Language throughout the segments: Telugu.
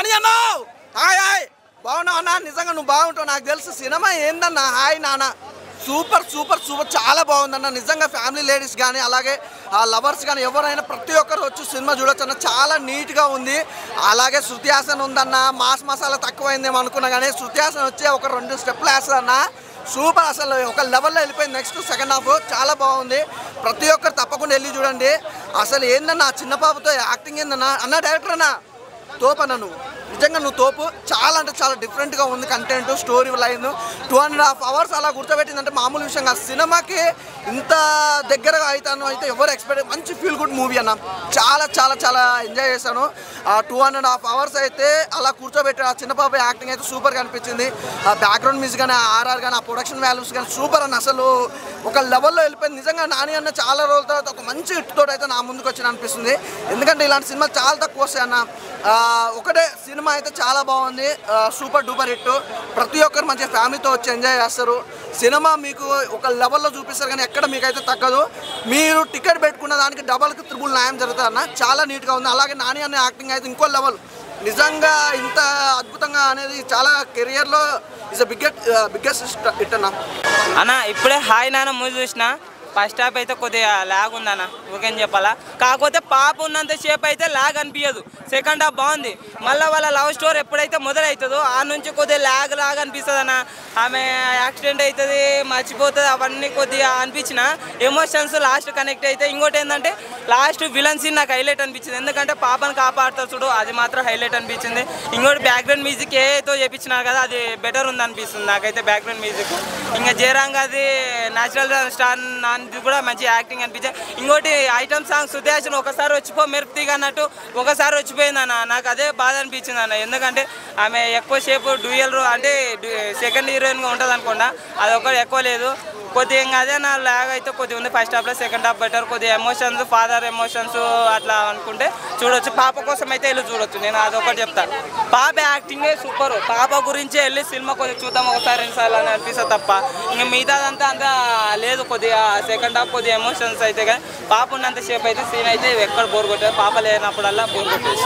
నాని అన్న హాయ్ హాయ్ బాగున్నావు అన్న నిజంగా నువ్వు బాగుంటావు నాకు తెలుసు సినిమా ఏందన్నా హాయ్ నాన్న సూపర్ సూపర్ సూపర్ చాలా బాగుందన్న నిజంగా ఫ్యామిలీ లేడీస్ కానీ అలాగే ఆ లవర్స్ కానీ ఎవరైనా ప్రతి ఒక్కరు వచ్చి సినిమా చూడొచ్చు అన్న చాలా నీట్గా ఉంది అలాగే శృతి హాసన్ ఉందన్న మాస్ మసాలా తక్కువైందేమో అనుకున్నా కానీ శృతి హాసన్ వచ్చి ఒక రెండు స్టెప్లు వేస్తుందన్న సూపర్ అసలు ఒక లెవెల్లో వెళ్ళిపోయింది నెక్స్ట్ సెకండ్ హాఫ్ చాలా బాగుంది ప్రతి ఒక్కరు తప్పకుండా వెళ్ళి చూడండి అసలు ఏందన్నా ఆ చిన్న పాపతో యాక్టింగ్ ఏందన్నా అన్న డైరెక్టర్ అన్నా తోపన్న నువ్వు నిజంగా నువ్వు తోపు చాలా అంటే చాలా డిఫరెంట్గా ఉంది content story line two and half hours అలా గుర్తుపెట్టిందంటే మామూలు విషయం కాదు సినిమాకి ఇంత దగ్గరగా అవుతాను అయితే ఎవరు ఎక్స్పెక్ట్ మంచి ఫీల్ గుడ్ మూవీ అన్న చాలా చాలా చాలా ఎంజాయ్ చేశాను ఆ టూ అండ్ హాఫ్ అవర్స్ అయితే అలా కూర్చోబెట్టి ఆ చిన్న పాప యాక్టింగ్ అయితే సూపర్గా అనిపించింది ఆ బ్యాక్గ్రౌండ్ మ్యూజిక్ కానీ ఆర్ఆర్ కానీ ఆ ప్రొడక్షన్ వాల్యూస్ కానీ సూపర్ అన్న అసలు ఒక లెవెల్లో వెళ్ళిపోయింది నిజంగా నాని అన్న చాలా రోజుల తర్వాత ఒక మంచి హిట్ తోటి అయితే నా ముందుకు వచ్చిన అనిపిస్తుంది ఎందుకంటే ఇలాంటి సినిమాలు చాలా తక్కువ వస్తాయి అన్న ఆ, ఒకటే సినిమా అయితే చాలా బాగుంది ఆ, సూపర్ డూపర్ హిట్ ప్రతి ఒక్కరు మంచిగా ఫ్యామిలీతో వచ్చి ఎంజాయ్ చేస్తారు సినిమా మీకు ఒక లెవెల్లో చూపిస్తారు కానీ ఎక్కడ మీకైతే తగ్గదు మీరు టికెట్ పెట్టుకున్న దానికి డబల్కి త్రిబుల్ న్యాయం జరుగుతుంది అన్న చాలా నీట్గా ఉంది అలాగే నాని అనే యాక్టింగ్ అయితే ఇంకో లెవెల్ నిజంగా ఇంత అద్భుతంగా అనేది చాలా కెరియర్లో ఇస్ బిగ్గెస్ట్ బిగ్గెస్ట్ హిట్ అన్న అన్న ఇప్పుడే హాయ్ నాన్న మూవీ చూసిన ఫస్ట్ హాఫ్ అయితే కొద్దిగా లాగ్ ఉందన్న ఓకేం చెప్పాలా కాకపోతే పాప ఉన్నంత సేపు అయితే లాగ్ అనిపించదు సెకండ్ హాఫ్ బాగుంది మళ్ళీ వాళ్ళ లవ్ స్టోరీ ఎప్పుడైతే మొదలవుతుందో ఆ నుంచి కొద్దిగా లాగ్ లాగ్ అనిపిస్తుంది అన్న ఆమె యాక్సిడెంట్ అవుతుంది మర్చిపోతుంది అవన్నీ కొద్దిగా అనిపించిన ఎమోషన్స్ లాస్ట్ కనెక్ట్ అయితే ఇంకోటి ఏంటంటే లాస్ట్ విలన్ సీన్ నాకు హైలైట్ అనిపించింది ఎందుకంటే పాపను కాపాడుతారు చూడు అది మాత్రం హైలైట్ అనిపించింది ఇంకోటి బ్యాక్గ్రౌండ్ మ్యూజిక్ ఏతో చేపించినారు కదా అది బెటర్ ఉంది అనిపిస్తుంది నాకైతే బ్యాక్గ్రౌండ్ మ్యూజిక్ ఇంకా జయరాంగ్ అది న్యాచురల్ స్టార్ నాది కూడా మంచి యాక్టింగ్ అనిపించింది ఇంకోటి ఐటమ్ సాంగ్ సుదేశన్ ఒకసారి వచ్చిపో మెరుపుతీగా అన్నట్టు ఒకసారి వచ్చిపోయింది అన్న నాకు అదే బాధ అనిపించింది అన్న ఎందుకంటే ఆమె ఎక్కువసేపు డ్యూయల్ అంటే సెకండ్ హీరోయిన్గా ఉంటుంది అనుకున్నా అది ఒకటి ఎక్కువ లేదు కొద్దిగా ఇంకా అదే నా లాగ్ అయితే కొద్దిగా ఉంది ఫస్ట్ హాఫ్లో సెకండ్ హాఫ్ బెటర్ కొద్దిగా ఎమోషన్స్ ఫాదర్ ఎమోషన్స్ అట్లా అనుకుంటే చూడొచ్చు పాప కోసం అయితే వెళ్ళి చూడొచ్చు నేను అదొకటి చెప్తాను పాప యాక్టింగే సూపర్ పాప గురించే వెళ్ళి సినిమా కొద్దిగా చూద్దాం ఒకసారి రెండుసార్లు అని అనిపిస్తుంది తప్ప ఇంకా మిగతాదంతా అంతా లేదు కొద్దిగా సెకండ్ హాఫ్ కొద్దిగా ఎమోషన్స్ అయితే కానీ పాప ఉన్నంత సేపు అయితే సీన్ అయితే ఎక్కడ బోర్ కొట్టేది పాప లేనప్పుడల్లా బోర్ కొట్టేసి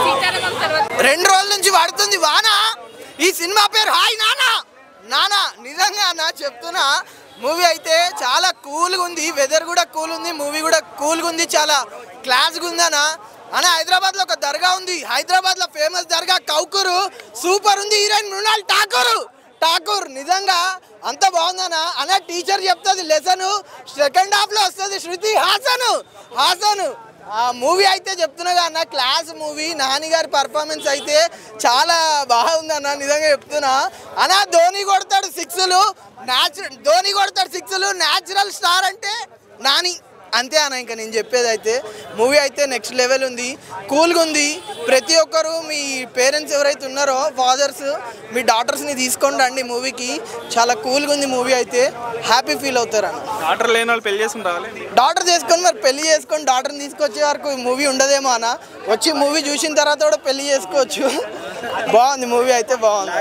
రెండు రోజుల నుంచి పడుతుంది వాన ఈ సినిమా పేరు హాయ్ నానా నానా నిజంగా నా చెప్తున్నా మూవీ అయితే చాలా కూల్గా ఉంది వెదర్ కూడా కూల్ ఉంది మూవీ కూడా కూల్గా ఉంది చాలా క్లాస్గా ఉందనా అన్న హైదరాబాద్లో ఒక దర్గా ఉంది హైదరాబాద్లో ఫేమస్ దర్గా కౌకూరు సూపర్ ఉంది హీరోయిన్ మృణాల్ ఠాకూర్ ఠాకూర్ నిజంగా అంత బాగుందనా అన్న టీచర్ చెప్తుంది లెసన్ సెకండ్ హాఫ్లో వస్తుంది శృతి హాసన్ హాసన్ ఆ మూవీ అయితే చెప్తున్నా అన్న క్లాస్ మూవీ నాని గారి పర్ఫార్మెన్స్ అయితే చాలా బాగుంది అన్న నిజంగా చెప్తున్నా అన్న ధోని కొడతాడు సిక్స్లు న్యాచురల్ ధోని కొడతాడు సిక్స్లు న్యాచురల్ స్టార్ అంటే నాని అంతే అన్న ఇంకా నేను చెప్పేది అయితే మూవీ అయితే నెక్స్ట్ లెవెల్ ఉంది కూల్గా ఉంది ప్రతి ఒక్కరు మీ పేరెంట్స్ ఎవరైతే ఉన్నారో ఫాదర్స్ మీ డాటర్స్ని తీసుకొని రండి మూవీకి చాలా కూల్గా ఉంది మూవీ అయితే హ్యాపీ ఫీల్ అవుతారు అన్న డాక్టర్ లేని వాళ్ళు పెళ్లి చేసుకుని రావాలి డాటర్ చేసుకొని మరి పెళ్లి చేసుకొని డాటర్ని తీసుకొచ్చే వరకు మూవీ ఉండదేమో అన్న వచ్చి మూవీ చూసిన తర్వాత కూడా పెళ్లి చేసుకోవచ్చు బాగుంది మూవీ అయితే బాగుంది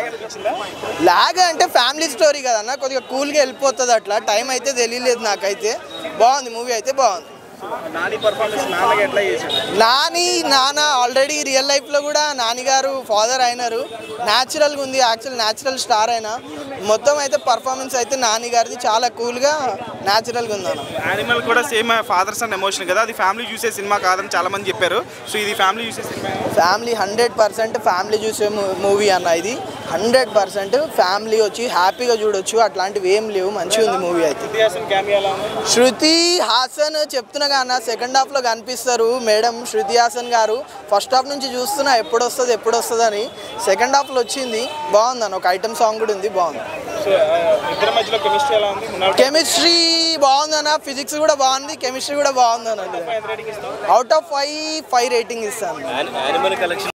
లాగ్ అంటే ఫ్యామిలీ స్టోరీ కదన్న కొద్దిగా కూల్గా వెళ్ళిపోతుంది అట్లా టైం అయితే తెలియలేదు నాకైతే బాగుంది మూవీ అయితే బాగుంది నాని పర్ఫార్మెన్స్ నాన్నగా ఎట్లా చేశాడు నాని నాన్న ఆల్రెడీ రియల్ లైఫ్లో కూడా నాన్నగారు ఫాదర్ అయినారు న్యాచురల్గా ఉంది యాక్చువల్ న్యాచురల్ స్టార్ అయినా మొత్తం అయితే పర్ఫార్మెన్స్ అయితే నాని గారిది చాలా కూల్గా న్యాచురల్గా ఉంది అన్న యానిమల్ కూడా సేమ్ ఫాదర్స్ అండ్ ఎమోషన్ కదా అది ఫ్యామిలీ చూసే సినిమా కాదని చాలా మంది చెప్పారు సో ఇది ఫ్యామిలీ చూసే cinema family hundred percent family చూసే మూవీ అన్న ఇది హండ్రెడ్ పర్సెంట్ ఫ్యామిలీ వచ్చి హ్యాపీగా చూడొచ్చు అట్లాంటివి ఏం లేవు మంచిగా ఉంది మూవీ అయితే ఇతిహాసం క్యామియా ఎలా ఉంది శృతి హాసన్ చెప్తున్నా అన్న సెకండ్ హాఫ్లో కనిపిస్తారు మేడం శృతి హాసన్ గారు ఫస్ట్ హాఫ్ నుంచి చూస్తున్నా ఎప్పుడు వస్తుంది ఎప్పుడు వస్తుంది అని సెకండ్ హాఫ్లో వచ్చింది బాగుందన్న ఒక ఐటమ్ సాంగ్ కూడా ఉంది బాగుంది సో ఇద్దరి మధ్యలో కెమిస్ట్రీ ఎలా ఉంది మున్నాడు కెమిస్ట్రీ బాగుందన్న ఫిజిక్స్ కూడా బాగుంది కెమిస్ట్రీ కూడా బాగుందన్న రేటింగ్ ఇస్తాం out of five five rating ఇస్తాను యానిమల్ కలెక్షన్